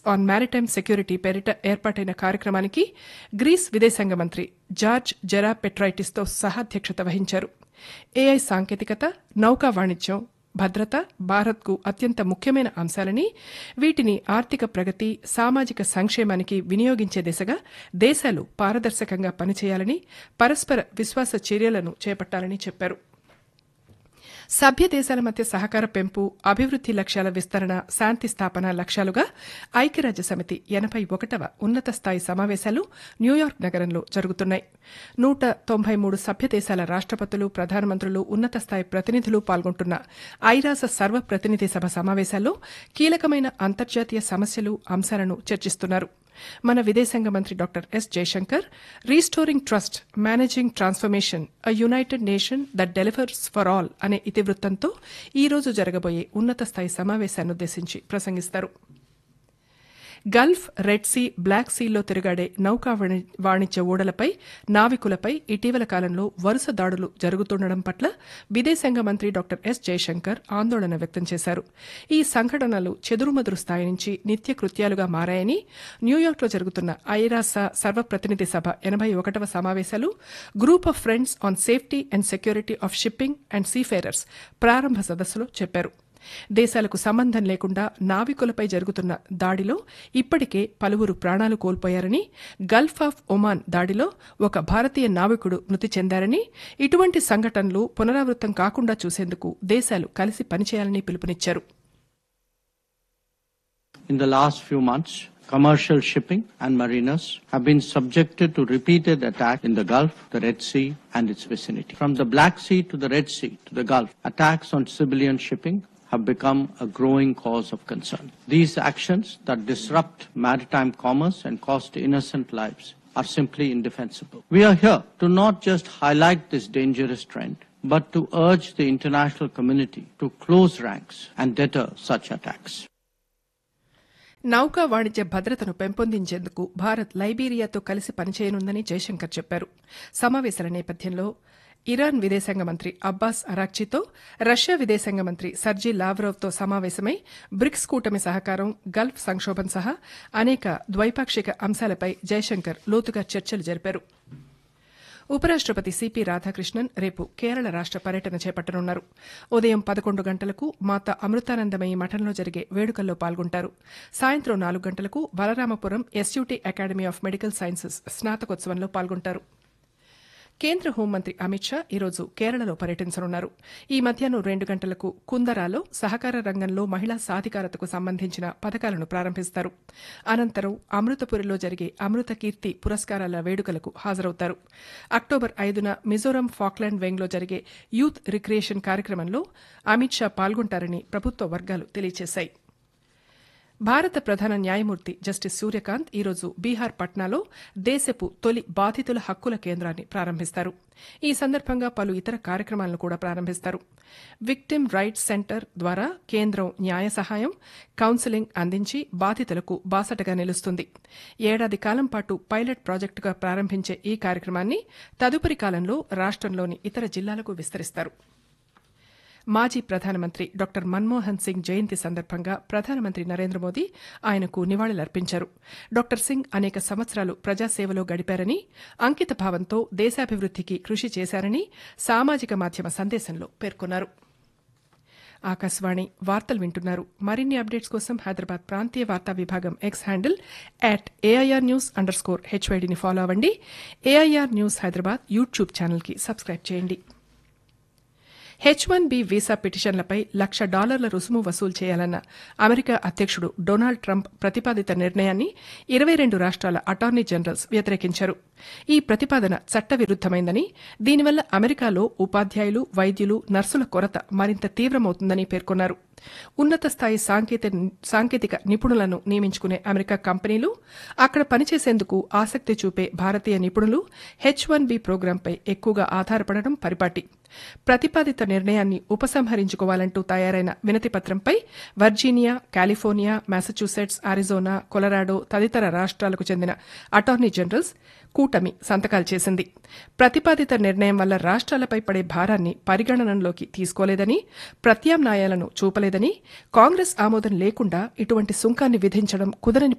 On maritime security పేరిట ఏర్పాటైన కార్యక్రమానికి గ్రీస్ విదేశాంగ మంత్రి జార్జ్ జెరా పెట్రైటిస్తో సహాధ్యక్షత వహించారు ఏఐ సాంకేతికత నౌకా వాణిజ్యం భద్రత భారత్కు అత్యంత ముఖ్యమైన అంశాలని వీటిని ఆర్థిక ప్రగతి సామాజిక సంక్షేమానికి వినియోగించే దిశగా దేశాలు పారదర్శకంగా పనిచేయాలని పరస్పర విశ్వాస చర్యలను చేపట్టాలని చెప్పారు సభ్య దేశాల మధ్య సహకార పెంపు అభివృద్ది లక్ష్యాల విస్తరణ శాంతి స్థాపన లక్ష్యాలుగా ఐక్యరాజ్య సమితి ఎనభై ఒకటవ ఉన్నత స్థాయి సమావేశాలు న్యూయార్క్ నగరంలో జరుగుతున్నాయి నూట తొంభై మూడు సభ్య దేశాల రాష్టపతులు ప్రధానమంత్రులు ఉన్నత స్థాయి ప్రతినిధులు పాల్గొంటున్న ఐరాస సర్వ ప్రతినిధి సభ సమావేశాల్లో కీలకమైన అంతర్జాతీయ సమస్యలు అంశాలను చర్చిస్తున్నారు మన విదేశాంగ మంత్రి doctor S Jaishankar restoring trust managing transformation a United Nation that delivers for all అనే ఇతివృత్తంతో ఈ రోజు జరగబోయే ఉన్నత స్థాయి సమావేశాన్నుద్దేశించి ప్రసంగిస్తారు గల్ఫ్ రెడ్ సీ బ్లాక్ సీల్లో తిరుగాడే నౌకా వాణి- వాణిజ్య ఓడలపై నావికులపై ఇటీవల కాలంలో వరుస దాడులు జరుగుతుండడం పట్ల విదేశాంగ మంత్రి డాక్టర్ ఎస్ జయశంకర్ ఆందోళన వ్యక్తం చేశారు ఈ సంఘటనలు చెదురుమదురు స్థాయి నుంచి నిత్య కృత్యాలుగా మారాయని న్యూయార్క్లో జరుగుతున్న ఐరాస సర్వప్రతినిధి సభ ఎనభై ఒకటవ సమావేశాలు group of friends on safety and security of shipping and seafarers ప్రారంభ సదస్సులో చెప్పారు దేశాలకు సంబంధం లేకుండా నావికులపై జరుగుతున్న దాడిలో ఇప్పటికే పలువురు ప్రాణాలు కోల్పోయారని గల్ఫ్ ఆఫ్ ఒమాన్ దాడిలో ఒక భారతీయ నావికుడు మృతి చెందారని ఇటువంటి సంఘటనలు పునరావృతం కాకుండా చూసేందుకు దేశాలు కలిసి పనిచేయాలని పిలుపునిచ్చారు In the last few months, commercial shipping and mariners have been subjected to repeated attacks in the Gulf, the Red Sea, and its vicinity. From the Black Sea to the Red Sea to the Gulf, attacks on civilian shipping have become a growing cause of concern. These actions that disrupt maritime commerce and cost innocent lives are simply indefensible. We are here to not just highlight this dangerous trend, but to urge the international community to close ranks and deter such attacks. నౌకా వాణిజ్య భద్రతను పెంపొందించేందుకు భారత్ లైబీరియాతో కలిసి పనిచేయనుందని జయశంకర్ చెప్పారు సమావేశాల నేపథ్యంలో Iran విదేశాంగ మంత్రి అబ్బాస్ అరాక్చీతో రష్యా విదేశాంగ మంత్రి సర్జీ లావ్రోవ్తో సమావేశమై బ్రిక్స్ కూటమి సహకారం గల్ఫ్ సంక్షోభం సహా అనేక ద్వైపాక్షిక అంశాలపై జయశంకర్ లోతుగా చర్చలు జరిపారు ఉపరాష్టపతి సిపి రాధాకృష్ణన్ రేపు కేరళ రాష్ట పర్యటన చేపట్టనున్నారు ఉదయం పదకొండు గంటలకు మాత అమృతానందమయి మఠంలో జరిగే వేడుకల్లో పాల్గొంటారు సాయంత్రం నాలుగు గంటలకు Balaramapuram SUT academy of medical sciences స్నాతకోత్సవంలో పాల్గొంటారు కేంద్ర హోంమంత్రి అమిత్ షా ఈరోజు కేరళలో పర్యటించనున్నారు ఈ మధ్యాహ్నం రెండు గంటలకు కుందరాలో సహకార రంగంలో మహిళా సాధికారతకు సంబంధించిన పథకాలను ప్రారంభిస్తారు అనంతరం అమృతపురిలో జరిగే అమృత కీర్తి పురస్కారాల వేడుకలకు హాజరవుతారు అక్టోబర్ ఐదున మిజోరాం ఫాక్లాండ్ వెంగ్లో జరిగే యూత్ రిక్రియేషన్ కార్యక్రమంలో అమిత్ షా పాల్గొంటారని ప్రభుత్వ వర్గాలు తెలియజేశాయి భారత ప్రధాన న్యాయమూర్తి జస్టిస్ సూర్యకాంత్ ఈరోజు బీహార్ పట్నాలో దేశపు తొలి బాధితుల హక్కుల కేంద్రాన్ని ప్రారంభిస్తారు ఈ సందర్భంగా పలు ఇతర కార్యక్రమాలను కూడా ప్రారంభిస్తారు విక్టిమ్ రైట్స్ సెంటర్ ద్వారా కేంద్రం న్యాయ సహాయం కౌన్సిలింగ్ అందించి బాధితులకు బాసటగా నిలుస్తుంది ఏడాది కాలం పాటు పైలట్ ప్రాజెక్టుగా ప్రారంభించే ఈ కార్యక్రమాన్ని తదుపరి కాలంలో రాష్టంలోని ఇతర జిల్లాలకు విస్తరిస్తారు మాజీ ప్రధానమంత్రి డాక్టర్ మన్మోహన్ సింగ్ జయంతి సందర్భంగా ప్రధానమంత్రి నరేంద్ర మోదీ ఆయనకు నివాళులర్పించారు డాక్టర్ సింగ్ అనేక సంవత్సరాలు ప్రజాసేవలో గడిపారని అంకిత భావంతో దేశాభివృద్దికి కృషి చేశారని సామాజిక మాధ్యమ సందేశంలో పేర్కొన్నారు ఆకాశవాణి వార్తలు వింటున్నారు మరిన్ని అప్డేట్స్ కోసం హైదరాబాద్ ప్రాంతీయ వార్తా విభాగం X handle at AIR news underscore హెచ్వైడిని ఫాలో అవ్వండి ఏఐఆర్ న్యూస్ హైదరాబాద్ యూట్యూబ్ ఛానల్కి సబ్స్క్రైబ్ చేయండి హెచ్ వన్ బి వీసా పిటిషన్లపై లక్ష డాలర్ల రుసుము వసూలు చేయాలన్న అమెరికా అధ్యక్షుడు డొనాల్డ్ ట్రంప్ ప్రతిపాదిత నిర్ణయాన్ని ఇరవై రెండు రాష్ట్రాల అటార్నీ జనరల్స్ వ్యతిరేకించారు ఈ ప్రతిపాదన చట్టవిరుద్దమైందని దీనివల్ల అమెరికాలో ఉపాధ్యాయులు వైద్యులు నర్సుల కొరత మరింత తీవ్రమవుతుందని పేర్కొన్నారు ఉన్నత స్థాయి సాంకేతిక సాంకేతిక నిపుణులను నియమించుకునే అమెరికా కంపెనీలు అక్కడ పనిచేసేందుకు ఆసక్తి చూపే భారతీయ నిపుణులు హెచ్ వన్ బి ప్రోగ్రాంపై ఎక్కువగా ఆధారపడడం పరిపాటి ప్రతిపాదిత నిర్ణయాన్ని ఉపసంహరించుకోవాలంటూ తయారైన వినతి పత్రంపై Virginia California Massachusetts Arizona Colorado తదితర రాష్ట్రాలకు చెందిన అటార్నీ జనరల్స్ కూటమి సంతకాలు చేసింది ప్రతిపాదిత నిర్ణయం వల్ల రాష్ట్రాలపై పడే భారాన్ని పరిగణనలోకి తీసుకోలేదని ప్రత్యామ్నాయాలను చూపలేదని కాంగ్రెస్ ఆమోదం లేకుండా ఇటువంటి సుంకాన్ని విధించడం కుదరని